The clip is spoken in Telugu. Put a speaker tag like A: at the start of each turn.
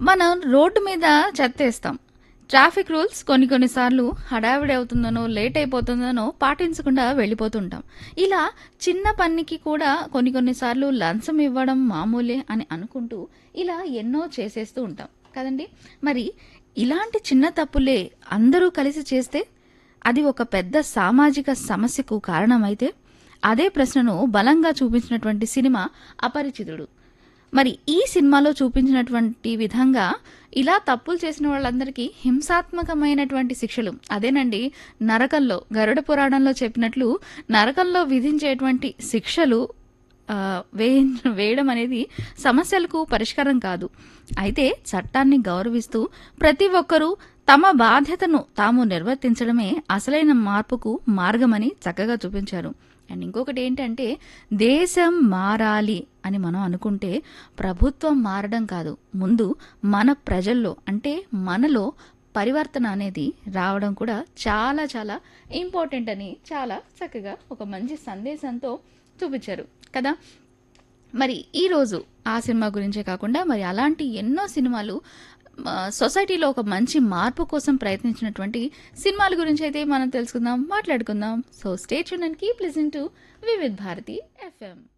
A: మనం రోడ్డు మీద చెత్తేస్తాం ట్రాఫిక్ రూల్స్ కొన్ని కొన్నిసార్లు హడావిడి అవుతుందనో లేట్ అయిపోతుందనో పాటించకుండా వెళ్ళిపోతుంటాం ఇలా చిన్న పనికి కూడా కొన్ని కొన్నిసార్లు లంచం ఇవ్వడం మామూలే అని అనుకుంటూ ఇలా ఎన్నో చేసేస్తూ ఉంటాం కదండి మరి ఇలాంటి చిన్న తప్పులే అందరూ కలిసి చేస్తే అది ఒక పెద్ద సామాజిక సమస్యకు కారణమైతే అదే ప్రశ్నను బలంగా చూపించినటువంటి సినిమా అపరిచితుడు మరి ఈ సినిమాలో చూపించినటువంటి విధంగా ఇలా తప్పులు చేసిన వాళ్ళందరికీ హింసాత్మకమైనటువంటి శిక్షలు అదేనండి నరకంలో గరుడ పురాణంలో చెప్పినట్లు నరకంలో విధించేటువంటి శిక్షలు ఆ, వేయ వేయడం అనేది సమస్యలకు పరిష్కారం కాదు అయితే చట్టాన్ని గౌరవిస్తూ ప్రతి ఒక్కరూ తమ బాధ్యతను తాము నిర్వర్తించడమే అసలైన మార్పుకు మార్గమని చక్కగా చూపించారు అండ్ ఇంకొకటి ఏంటంటే దేశం మారాలి అని మనం అనుకుంటే ప్రభుత్వం మారడం కాదు ముందు మన ప్రజల్లో అంటే మనలో పరివర్తన అనేది రావడం కూడా చాలా చాలా ఇంపార్టెంట్ అని చాలా చక్కగా ఒక మంచి సందేశంతో చూపించారు కదా మరి ఈరోజు ఆ సినిమా గురించే కాకుండా మరి అలాంటి ఎన్నో సినిమాలు ఆ, సొసైటీలో ఒక మంచి మార్పు కోసం ప్రయత్నించినటువంటి సినిమాల గురించి అయితే మనం తెలుసుకుందాం మాట్లాడుకుందాం so stay tune and keep listen to Vividh Bharati FM